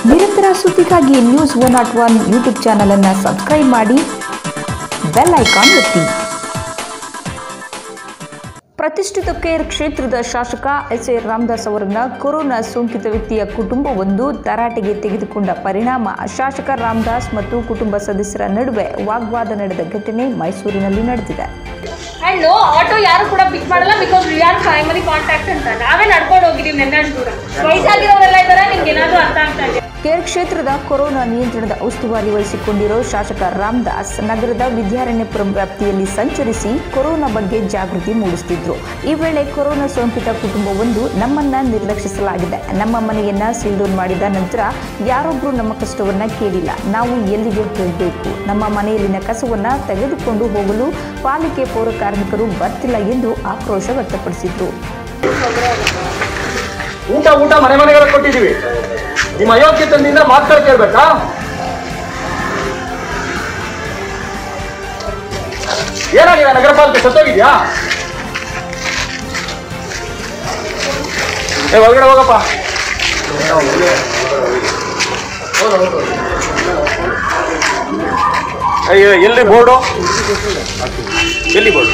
ನಿರಂತರ ಸುದ್ದಿಗಾಗಿ news one not one YouTube ಚಾನಲನ್ನು ಸಬ್ಸ್ಕ್ರೈಬ್ ಮಾಡಿ ಬೆಲ್ ಐಕಾನ್ ಒತ್ತಿ ಪ್ರತಿಷ್ಠಿತ ಕೇರ್ ಕ್ಷೇತ್ರದ ಶಾಸಕ ಎಸ್ ಎ ರಾಮದಾಸ್ ಅವರನ್ನ ಕೊರೋನಾ ಸೋಂಕಿತ ವ್ಯಕ್ತಿಯ ಕುಟುಂಬವೊಂದು ತರಾಟೆಗೆ ತೆಗೆದುಕೊಂಡ ಪರಿಣಾಮ ಶಾಸಕ ರಾಮದಾಸ್ ಮತ್ತು ಕುಟುಂಬ ಸದಸ್ಯರ ನಡುವೆ ವಾಗ್ವಾದ ನಡೆದ ಘಟನೆ ಮೈಸೂರಿನಲ್ಲಿ ನಡೆದಿದೆ ಅಂಡ್ ನೋ ಆಟೋ ಯಾರು ಕೂಡ ಪಿಕ್ ಮಾಡಲ್ಲ because we are primary contact ಅಂತ ನಾವೇ ನಡ್ಕೊಂಡು ಹೋಗಿದೀವಿ ನೆನ್ನೆ ದೂರ ವಯಸ್ಸಾಗಿರೋರೆಲ್ಲ ಇದ್ದಾರೆ ನಿಮ್ಗೆ ಏನಾದ್ರು ಅರ್ಥ ಆಗ್ತಾ ಇದೆ ಕೇರ್ ಕ್ಷೇತ್ರದ ಕೊರೋನಾ ನಿಯಂತ್ರಣದ ಉಸ್ತುವಾರಿ ವಹಿಸಿಕೊಂಡಿರೋ ಶಾಸಕ ರಾಮದಾಸ್ ನಗರದ ವಿದ್ಯಾರಣ್ಯಪುರಂ ವ್ಯಾಪ್ತಿಯಲ್ಲಿ ಸಂಚರಿಸಿ ಕೊರೋನಾ ಬಗ್ಗೆ ಜಾಗೃತಿ ಮೂಡಿಸುತ್ತಿದ್ರು ಈ ವೇಳೆ ಕೊರೋನಾ ಸೋಂಕಿತ ಕುಟುಂಬವೊಂದು ನಮ್ಮನ್ನ ನಿರ್ಲಕ್ಷಿಸಲಾಗಿದೆ ನಮ್ಮ ಮನೆಯನ್ನ ಸೀಲ್ಡೌನ್ ಮಾಡಿದ ನಂತರ ಯಾರೊಬ್ರು ನಮ್ಮ ಕಷ್ಟವನ್ನ ಕೇಳಿಲ್ಲ ನಾವು ಎಲ್ಲಿಗೆ ಹೋಗಬೇಕು ನಮ್ಮ ಮನೆಯಲ್ಲಿನ ಕಸವನ್ನ ತೆಗೆದುಕೊಂಡು ಹೋಗಲು ಪಾಲಿಕೆ ಪೌರ ಕಾರ್ಮಿಕರು ಬರ್ತಿಲ್ಲ ಎಂದು ಆಕ್ರೋಶ ವ್ಯಕ್ತಪಡಿಸಿದ್ರು ಊಟ ಊಟ ಮನೆ ಮನೆಗಳ ಕೊಟ್ಟಿದೀವಿ ನಿಮ್ಮ ಅಯೋಗ್ಯ ತಂದಿಂದ ಮಾತಾಡ್ ಕೇಳ್ಬೇಕಾ ಏನಾಗಿದೆ ನಗರ ಪಾಲಿಕೆ ಸತ್ತೋಗಿದ್ಯಾ ಏ ಒಳಗಡೆ ಹೋಗಪ್ಪ ಅಯ್ಯೋ ಎಲ್ಲಿ ಬೋರ್ಡು ಎಲ್ಲಿ ಬೋರ್ಡು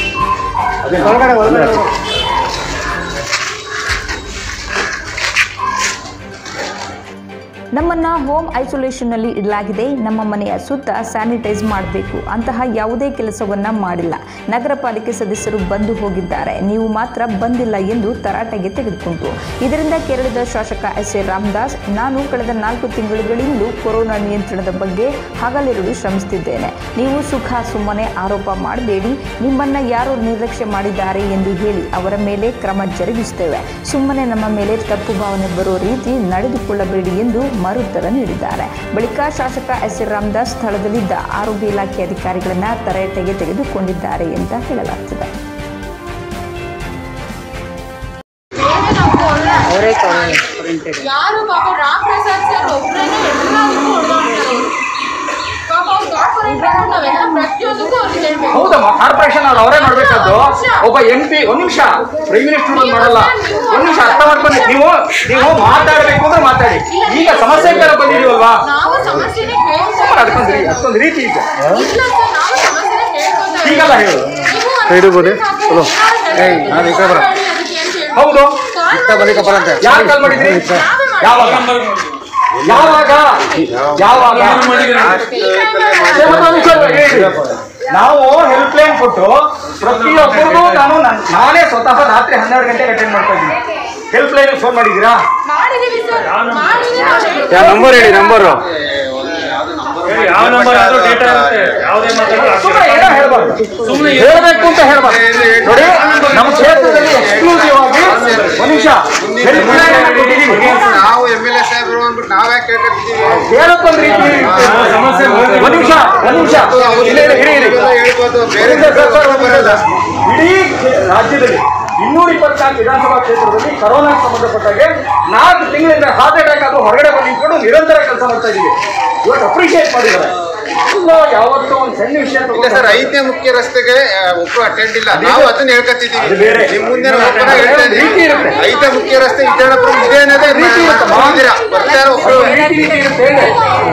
ನಮ್ಮನ್ನ ಹೋಮ್ ಐಸೋಲೇಷನ್ನಲ್ಲಿ ಇಡಲಾಗಿದೆ ನಮ್ಮ ಮನೆಯ ಸುತ್ತ ಸ್ಯಾನಿಟೈಸ್ ಮಾಡಬೇಕು ಅಂತಹ ಯಾವುದೇ ಕೆಲಸವನ್ನ ಮಾಡಿಲ್ಲ ನಗರ ಪಾಲಿಕೆ ಸದಸ್ಯರು ಬಂದು ಹೋಗಿದ್ದಾರೆ ನೀವು ಮಾತ್ರ ಬಂದಿಲ್ಲ ಎಂದು ತರಾಟೆಗೆ ತೆಗೆದುಕೊಂತು ಇದರಿಂದ ಕೆರಳಿದ ಶಾಸಕ ಎಸ್ ಎ ರಾಮದಾಸ್ ನಾನು ಕಳೆದ ನಾಲ್ಕು ತಿಂಗಳುಗಳಿಂದಲೂ ಕೊರೋನಾ ನಿಯಂತ್ರಣದ ಬಗ್ಗೆ ಹಗಲಿರುಳು ಶ್ರಮಿಸುತ್ತಿದ್ದೇನೆ ನೀವು ಸುಖ ಸುಮ್ಮನೆ ಆರೋಪ ಮಾಡಬೇಡಿ ನಿಮ್ಮನ್ನ ಯಾರು ನಿರ್ಲಕ್ಷ್ಯ ಮಾಡಿದ್ದಾರೆ ಎಂದು ಹೇಳಿ ಅವರ ಮೇಲೆ ಕ್ರಮ ಜರುಗಿಸುತ್ತೇವೆ ಸುಮ್ಮನೆ ನಮ್ಮ ಮೇಲೆ ತಪ್ಪು ಭಾವನೆ ಬರೋ ರೀತಿ ನಡೆದುಕೊಳ್ಳಬೇಡಿ ಎಂದು ಮರುತ್ತರ ನೀಡಿದ್ದಾರೆ ಬಳಿಕ ಶಾಸಕ ಎಸ್ ಎ ರಾಮದಾಸ್ ಸ್ಥಳದಲ್ಲಿದ್ದ ಆರೋಗ್ಯ ಇಲಾಖೆ ಅಧಿಕಾರಿಗಳನ್ನ ತರಾಟೆಗೆ ತೆಗೆದುಕೊಂಡಿದ್ದಾರೆ ಅಂತ ಹೇಳಲಾಗ್ತಿದೆ ಯಾರು ಪಾಪ ರಾಮ್ ಪ್ರಸಾದ್ ಸರ್ ಒಬ್ಬರೇನೆ ಎಲ್ಲದಕ್ಕೂ ಹೊಡೆದಾಡ್ತಾರೆ ಪಾಪ ಅವ್ರು ಕಾರ್ಪೊರೇಟ್ ನಾವೆಲ್ಲ ಪ್ರತಿಯೊಂದಕ್ಕೂ ಅವ್ರಿಗೆ ಹೇಳ್ಬೇಕು ಹೌದಮ್ಮ ಕಾರ್ಪೊರೇಷನ್ ಅವ್ರು ಅವರೇ ಮಾಡ್ಬೇಕಾದ್ದು ಒಬ್ಬ ಎಂ ಪಿ ಒಂದ್ ನಿಮಿಷ ಪ್ರೈಮ್ ಮಿನಿಸ್ಟರ್ ಬಂದು ಮಾಡಲ್ಲ ಒಂದ್ ನಿಮಿಷ ಅರ್ಥ ಮಾಡ್ಕೊಂಡು ನೀವು ನೀವು ಮಾತಾಡ್ಬೇಕು ಅಂದ್ರೆ ಮಾತಾಡಿ ಈಗ ಸಮಸ್ಯೆ ತರ ಬಂದಿದೀವಲ್ವಾ ನಾವು ಸಮಸ್ಯೆನೇ ಹೇಳ್ತಾ ಅದಕ್ಕೊಂದು ರೀ- ಅದಕ್ಕೊಂದು ರೀತಿ ಇದೆ ಇಲ್ಲ ಸರ್ ನಾವು ಸಮಸ್ಯೆನೇ ಹೇಳ್ಕೊತಾ ಹೀಗಲ್ಲ ಹೇಳು ಇದ್ದೀವಿ ಏಯ್, ನಾನು ಈ ಕಡೆ ಬರ. ಹೌದು ಬಲಿಕಪ್ಪರಂತೆ ಯಾರು ಕಾಲ್ ಮಾಡಿದ್ರಿ ಯಾವಾಗ ಯಾವಾಗ ಯಾವಾಗ ನಾವು ಹೆಲ್ಪ್ ಲೈನ್ ಕೊಟ್ಟು ಪ್ರತಿಯೊಬ್ಬರಿಗೂ ನಾನು ನನ್- ನಾನೇ ಸ್ವತಃ ರಾತ್ರಿ ಹನ್ನೆರಡು ಗಂಟೆಗೆ ಅಟೆಂಡ್ ಮಾಡ್ತಾ ಇದ್ದೀನಿ ಹೆಲ್ಪ್ ಲೈನ್ ಫೋನ್ ಮಾಡಿದ್ದೀರಾ ಮಾಡಿದೀವಿ ಸರ್ ಮಾಡಿದೀವಿ ಯಾ ನಂಬರ್ ಹೇಳಿ ನಂಬರು ಯಾವ ನಂಬರ್ ಆದ್ರೂ ಡೇಟಾ ಇರುತ್ತೆ ಯಾವುದೇ ಮಾತಾಡಿದ್ರು ಸುಮ್ಮನೆ ಏನೋ ಹೇಳ್ಬಾರ್ದು ಸುಮ್ಮನೆ ಹೇಳ್ಬೇಕು ಅಂತ ಹೇಳ್ಬಾರ್ದು ನೋಡಿ ನಮ್ಮ ಕ್ಷೇತ್ರದಲ್ಲಿ ಎಕ್ಸ್ಕ್ಲೂಸಿವ್ ಆಗಿ ಒಂದು ನಿಮಿಷ ಹೆಲ್ಪ್ ಲೈನ್ ಕೊಟ್ಟಿದ್ದೀವಿ ನಾವು ಎಮ್ ಎಲ್ ಎ ಸಾಹೇಬರು ಅಂದ್ಬಿಟ್ಟು ನಾವೇ ಕೇಳ್ಕೊತಿದ್ದೀವಿ ಹೇಳಕ್ಕೊಂದು ರೀತಿ ಸಮಸ್ಯೆ ಒಂದು ನಿಮಿಷ ಒಂದು ನಿಮಿಷ ಇರಿ ಇರಿ ಇರಿ ಹೇಳ್ಬೋದು ಬೇರೆ ಸರ್, ಸರ್, ಸರ್, ಒಂದು ನಿಮಿಷ. ಇಡೀ ರಾಜ್ಯದಲ್ಲಿ ಇನ್ನೂರ ಇಪ್ಪತ್ನಾಲ್ಕು ವಿಧಾನಸಭಾ ಕ್ಷೇತ್ರದಲ್ಲಿ ಕೊರೋನಾ ಸಂಬಂಧಪಟ್ಟಾಗೆ ನಾಲ್ಕು ತಿಂಗಳಿಂದ ಹಾರ್ಟ್ ಅಟ್ಯಾಕ್ ಆದ್ರೂ ಹೊರಗಡೆ ಬಂದು ನಿಂತ್ಕೊಂಡು ನಿರಂತರ ಕೆಲಸ ಮಾಡ್ತಾ ಇದೀವಿ ಇವತ್ತು ಅಪ್ರಿಷಿಯೇಟ್ ಮಾಡಿದ್ದಾರೆ ಎಲ್ಲೋ ಯಾವತ್ತೋ ಒಂದು ಸಣ್ಣ ವಿಷಯ ಇಲ್ಲ ತಗೊಂಡು ಸರ್ ಐದನೇ ಮುಖ್ಯ ರಸ್ತೆಗೆ ಆ, ಒಬ್ರು ಅಟೆಂಡ್ ಇಲ್ಲ ನಾವು ಅದನ್ನ ಅದು ಹೇಳ್ಕೊತಿದ್ದೀವಿ ಬೇರೆ. ನಿಮ್ ಮುಂದೆ ನಾವು ಒಬ್ಬರ ಹೇಳ್ತಾ ರೀತಿ ಇದ್ದೀವಿ ಇರುತ್ತೆ. ಐದನೇ ಮುಖ್ಯ ರಸ್ತೆ ವಿಜಯನಗರ ಇದೆ ಅನ್ನೋದೇ ರೀತಿ ಇರುತ್ತೆ. ಮಾಡಿದ್ದೀರಾ ಬರ್ತಾರ ಒಬ್ರು ರೀತಿ ರೀತಿ ಇರುತ್ತೆ ಹೇಳಿ.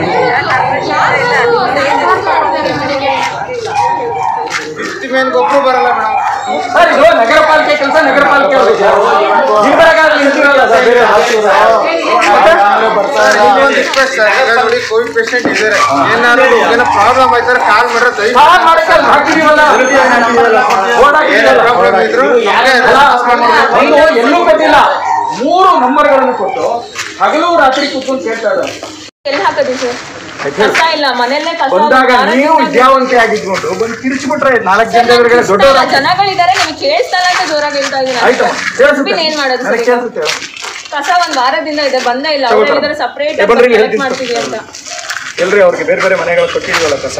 ಮೇನ್ಗೆ ಒಬ್ರು ಬರಲ್ಲ ಮೇಡಮ್ ಸರ್ ಇದು ನಗರ ಪಾಲಿಕೆ ಕೆಲಸ ನಗರ ಪಾಲಿಕೆ ಅವ್ರಿಗೆ. ನಿಮ್ದ್ರಾಗಾದ್ರೆ ನಿಂತಿರಲ್ಲ ಸರ್, ಬೇರೆ ಹಾಕ್ತಿರೋದು. ಮತ್ತೆ? ಇನ್ನೊಂದು ರಿಕ್ವೆಸ್ಟ್ ಸರ್ ಈಗ ನೋಡಿ ಕೋವಿಡ್ ಪೇಷಂಟ್ ಇದ್ದಾರೆ ಏನಾದ್ರು ಏನೋ ಪ್ರಾಬ್ಲಮ್ ಆಯ್ತಾರೆ ಕಾಲ್ ಮಾಡ್ರೆ ದಯವಿಟ್ಟು ಸಾಲ ಮಾಡಕ್ಕೆ ಅಲ್ಲಿ ಹಾಕಿದೀವಲ್ಲ. ಬೋರ್ಡ್ ಏನೇ ಹಾಕಿದೀವಲ್ಲ. ಪ್ರಾಬ್ಲಮ್ ಇದ್ರು ಅಲ್ಲೇ response ಮಾಡ್ತಾರೆ. ಒಂದು ಎಲ್ಲೂ ಕೊಟ್ಟಿಲ್ಲ ಮೂರು ನಂಬರ್ಗಳನ್ನು ಕೊಟ್ಟು ಹಗಲು ರಾತ್ರಿ ಕೂತ್ಕೊಂಡು ಕೇಳ್ತಾ ಇದ್ದಾರೆ ಎಲ್ಲಿ ಹಾಕೋದು ಸರ್ ಕಸ ಇಲ್ಲ ಮನೆಯಲ್ಲೇ ಕಸ ಬಂದಾಗ ವಾರದಿಂದ ನೀವು ವಿದ್ಯಾವಂತೆ ಆಗಿದ್ಕೊಂಡು ಬಂದು ಕಿರಿಚ್ಬಿಟ್ರೆ ನಾಲ್ಕು ಜನ ಎದುರುಗಡೆ ದೊಡ್ಡವರ ಜನಗಳಿದ್ದಾರೆ ನಿಮಗೆ ಕೇಳಿಸ್ತಲ್ಲ ಅಂತ ಜೋರಾಗಿ ಹೇಳ್ತಾ ಇದ್ದೀನಿ ಆಯ್ತು ಕೇಳಿಸುತ್ತೆ ಬಿನ್ ಏನ್ ಮಾಡೋದು ನನಗೆ ಸರ್ ಈಗ? ಕೇಳಿಸುತ್ತೆ ಕಸ ಒಂದ್ ವಾರದಿಂದ ಇದೆ ಬಂದೇ ಇಲ್ಲ ಅವ್ರು ತಗೊಳ್ತಾರೆ. ಹೇಳಿದಾರೆ ಸಪರೇಟ್ ಏ, ಬನ್ರಿ, ಕಲೆಕ್ಟ್ ಹೇಳ್ತೀನಿ. ಮಾಡ್ತೀವಿ ಅಂತ ಎಲ್ರಿ ಅವ್ರಿಗೆ ಬೇರೆ ಬೇರೆ ಮನೆಗಳು ಕೊಟ್ಟಿದೀವಲ್ಲ ಕಸ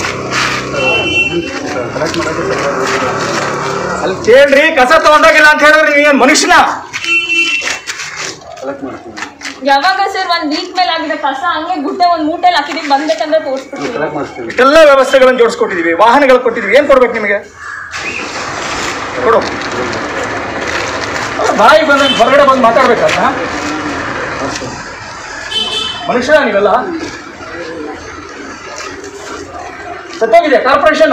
ಅಲ್ಲಿ ಕೇಳ್ರಿ ಕಸ ತಗೊಂಡೋಗಿಲ್ಲ ಅಂತ ಹೇಳಿದ್ರೆ ನೀವೇನ್ ಮನುಷ್ಯನ ಯಾವಾಗ ಸರ್ ಒಂದ್ ವೀಕ್ ಮೇಲೆ ಆಗಿದೆ ಕಸ ಹಂಗೆ ಗುಡ್ಡೆ ಒಂದ್ ಮೂಟೆಲ್ ಹಾಕಿದೀವಿ ಬಂದ್ಬೇಕಂದ್ರೆ ತೋರಿಸ್ಬಿಡ್ತೀವಿ ಇಷ್ಟೆಲ್ಲ ವ್ಯವಸ್ಥೆಗಳನ್ನು ಜೋಡಿಸ್ಕೊಟ್ಟಿದೀವಿ ವಾಹನಗಳು ಕೊಟ್ಟಿದೀವಿ ಏನ್ ಕೊಡ್ಬೇಕು ನಿಮಗೆ ಕೊಡು ಬಾಯಿ ಬಂದ ಹೊರಗಡೆ ಬಂದು ಮಾತಾಡ್ಬೇಕಲ್ಲ ಮನುಷ್ಯ ನೀವೆಲ್ಲ ಸತ್ತೋಗಿದೆ ಕಾರ್ಪೊರೇಷನ್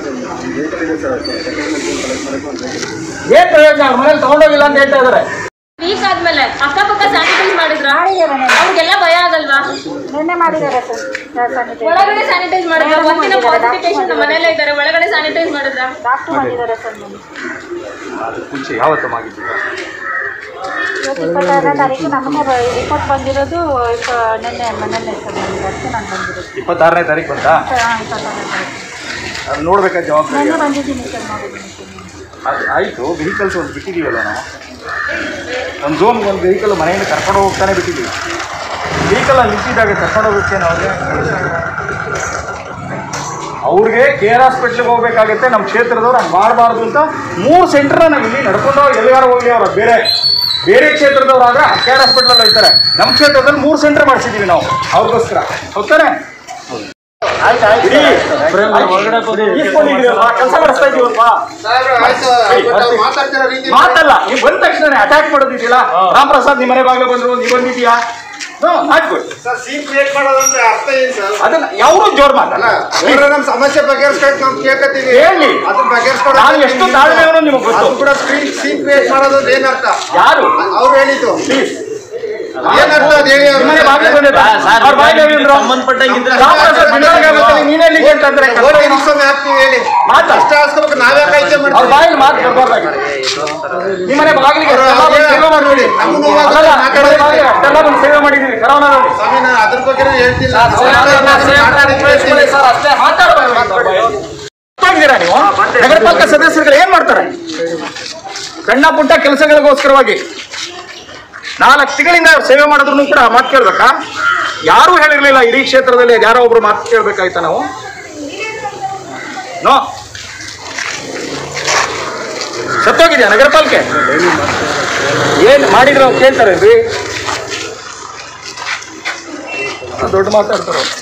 ಏನ್ ಪ್ರಯೋಜನ ಅವ್ರ ಮನೇಲಿ ತಗೊಂಡೋಗಿಲ್ಲ ಅಂತ ಹೇಳ್ತಾ ಇದಾರೆ ವೀಕ್ ಆದ್ಮೇಲೆ ಅಕ್ಕಪಕ್ಕ ಸ್ಯಾನಿಟೈಸ್ ಮಾಡಿದ್ರ ಅವ್ರಿಗೆಲ್ಲ ಭಯ ಆಗಲ್ವಾ ನಿನ್ನೆ ಮಾಡಿದ್ದಾರೆ ಸರ್ ಸ್ಯಾನಿಟೈಸ್ ಒಳಗಡೆ ಸ್ಯಾನಿಟೈಸ್ ಮಾಡಿದ್ರ ಒಂದಿನ ಪಾಸಿಟಿವ್ ಪೇಷಂಟ್ ನಮ್ಮ ಮನೇಲೆ ಇದ್ದಾರೆ ಒಳಗಡೆ ಸ್ಯಾನಿಟೈಸ್ ಮಾಡಿದ್ರ ಡಾಕ್ಟರ್ ಬಂದಿದ್ದಾರೆ ಸರ್ ನಿನ್ನೆ ಅದಕ್ಕೆ ಮುಂಚೆ ಯಾವತ್ತು ಆಗಿದ್ದು ಇವತ್ತು ಇಪ್ಪತ್ತಾರನೇ ತಾರೀಕು ನಮ್ಮನೆ ರಿಪೋರ್ಟ್ ಬಂದಿರೋದು ಇಪ್ಪ ನಿನ್ನೆ ಮನೆಯಲ್ಲೇ ಸರ್ ನನಗೆ ಅದಕ್ಕೆ ನಾನು ಬಂದಿರೋದು ಇಪ್ಪತ್ತಾರನೇ ತಾರೀಕು ಬಂತಾ ಹಾಂ ಇಪ್ಪತ್ತಾರನೇ ತಾರೀಕು ಅದು ನೋಡ್ಬೇಕಾದ ಜವಾಬ್ದಾರಿ ನಿನ್ನೆ ಬಂದಿದ್ದೀನಿ ಸರ್ ನೋಡಿದ್ದೀನಿ ಸರ್ ಅದು ಆಯಿತು ವೆಹಿಕಲ್ಸ್ ಒಂದು ಬಿಟ್ಟಿದ್ದೀವಲ್ಲ ನಾವು ಒಂದು ಝೋನ್ಗೆ ಒಂದು ವೆಹಿಕಲ್ ಮನೆಯಿಂದ ಕರ್ಕೊಂಡು ಹೋಗ್ತಾನೆ ಬಿಟ್ಟಿದ್ದೀವಿ ವೆಹಿಕಲ್ ಅಲ್ಲಿ ನಿಂತಿದ್ದಾಗ ಕರ್ಕೊಂಡು ಹೋಗುತ್ತೆ ಅವ್ರಿಗೆ ಅವ್ರಿಗೆ ಕೆ ಆರ್ ಹಾಸ್ಪಿಟ್ಲಿಗೆ ಹೋಗ್ಬೇಕಾಗತ್ತೆ ನಮ್ಮ ಕ್ಷೇತ್ರದವ್ರು ಹಂಗೆ ಮಾಡಬಾರ್ದು ಅಂತ ಮೂರು ಸೆಂಟರ್ನ ನಾವು ಇಲ್ಲಿ ನಡ್ಕೊಂಡು ಹೋಗಿ ಎಲ್ಲಿಗಾರು ಹೋಗ್ಲಿ ಅವ್ರ ಬೇರೆ ಬೇರೆ ಕ್ಷೇತ್ರದವ್ರಾದ್ರೆ ಕೆ ಆರ್ ಹಾಸ್ಪಿಟ್ಲಲ್ಲಿ ಹೋಗ್ತಾರೆ ನಮ್ಮ ಕ್ಷೇತ್ರದಲ್ಲಿ ಮೂರು ಸೆಂಟರ್ ಮಾಡಿಸಿದ್ದೀವಿ ನಾವು ಅವ್ರಿಗೋಸ್ಕರ ಹೋಗ್ತಾನೆ ಕೆಲಸ ಮಾಡಿಸ್ತಾ ಇದೀವಲ್ವಾ ಮಾತಾಡ್ತಿರೋ ರೀತಿ ಮಾತಲ್ಲ ನೀವು ಬಂದ ತಕ್ಷಣ ಅಟ್ಯಾಕ್ ಮಾಡೋದಿದೆಯಲ್ಲ ರಾಮ್ ಪ್ರಸಾದ್ ನಿಮ್ಮ ಮನೆ ಬಾಗಿಲು ಬಂದ್ರು ನೀವು ಬಂದಿದ್ಯಾ ಹ್ಞೂ ಮಾಡ್ಕೊಡಿ ಸರ್ ಸೀನ್ ಕ್ರಿಯೇಟ್ ಮಾಡೋದಂದ್ರೆ ಅರ್ಥ ಏನ್ ಸರ್ ಅದನ್ನ ಯಾರು ಜೋರ್ ಮಾತಲ್ಲ ಅಲ್ಲ ಇವ್ರು ನಮ್ಮ ಸಮಸ್ಯೆ ಬಗೆಹರಿಸ್ಕೊಂಡು ನಾವು ಕೇಳ್ಕತ್ತೀವಿ ಹೇಳಿ. ಅದನ್ನ ಬಗೆಹರಿಸ್ಕೊಡೋ ನಾನು ಎಷ್ಟು ತಾಳ್ಮೆಯವನು ನಿಮಗೆ ಗೊತ್ತು ಅದು ಕೂಡ ಸ್ಕ್ರೀನ್ ಸೀನ್ ಕ್ರಿಯೇಟ್ ಮಾಡೋದು ಏನರ್ಥ ಯಾರು ಅವ್ರು ಹೇಳಿದ್ದು ಪ್ಲೀಸ್ ಏನರ್ಥ ಅದು ಹೇಳಿ ಅವ್ರು ನಿಮ್ಮನೆ ಬಾಗಿಲು ಬಂದಿದ್ದ ಅವ್ರ ಬಾಯಿಗೆ ಏನಿದ್ರು? ರಾಮ್ ಪ್ರಸಾದ್ ಬಿಡೋರ್ಗೆ ಆಗುತ್ತಲ್ಲ, ನೀನೇ ಎಲ್ಲಿಗೆ ಅಂತ ಅಂದ್ರೆ ಓಟ್ ಎನಿಸ್ಕೊಂಡು ಹಾಕ್ತೀವಿ ಹೇಳಿ ಮಾತಾ. ಅಷ್ಟೇ ಹಾಕ್ಸ್ಕೊಬೇಕು ನಾವೇ ಕೈತೆ ಅವ್ರ ಮಾಡ್ತೀವಿ ಬಾಯಿಗೆ ಮಾತು ಬರ್ಬಾರ್ದಾಗಿದೆ ನಿಮ್ಮನೆ ಬಾಗಿಲಿಗೆ ಅವ್ರು ಅಷ್ಟೆಲ್ಲ ಬಂದು ಸೇವೆ ಮಾಡಿ ನೋಡಿ ನಮಗೂ ನೋವಾಗುತ್ತೆ, ಅಲ್ಲಲ್ಲ, ಮಾತಾಡೋದು. ನಿಮ್ಮನೆ ಬಾಗಿಲಿಗೆ ಅಷ್ಟೆಲ್ಲ ಬಂದು ಸೇವೆ ಮಾಡಿದ್ದೀವಿ ಕರೋನಾದಲ್ಲಿ ಸ್ವಾಮಿ ನಾನು ಅದ್ರ ಬಗ್ಗೆ ಹೇಳ್ತಿಲ್ಲ ಸರ್ ಅಷ್ಟೇ ಮಾತಾಡ್ತೀರಾ ನೀವು ನಗರ ಪಾಲಿಕೆ ಸದಸ್ಯರುಗಳು ಏನ್ ಮಾಡ್ತಾರೆ ಸಣ್ಣ ಪುಟ್ಟ ಕೆಲಸಗಳಿಗೋಸ್ಕರವಾಗಿ ನಾಲ್ಕು ತಿಂಗಳಿಂದ ಅವ್ರು ಸೇವೆ ಮಾಡಿದ್ರು ಕೂಡ ಮಾತು ಕೇಳ್ಬೇಕಾ ಯಾರೂ ಹೇಳಿರ್ಲಿಲ್ಲ ಇಡೀ ಕ್ಷೇತ್ರದಲ್ಲಿ ಯಾರೋ ಒಬ್ರು ಮಾತು ಕೇಳ್ಬೇಕಾಯ್ತಾ ನಾವು ನೋ ಸತ್ತೋಗಿದ್ಯಾ ನಗರ ಪಾಲಿಕೆ ಏನ್ ಮಾಡಿದ್ರು ಅವ್ರು ಕೇಳ್ತಾರೆ ದೊಡ್ಡ ಮಾತಾಡ್ತಾರೆ ಅವ್ರು.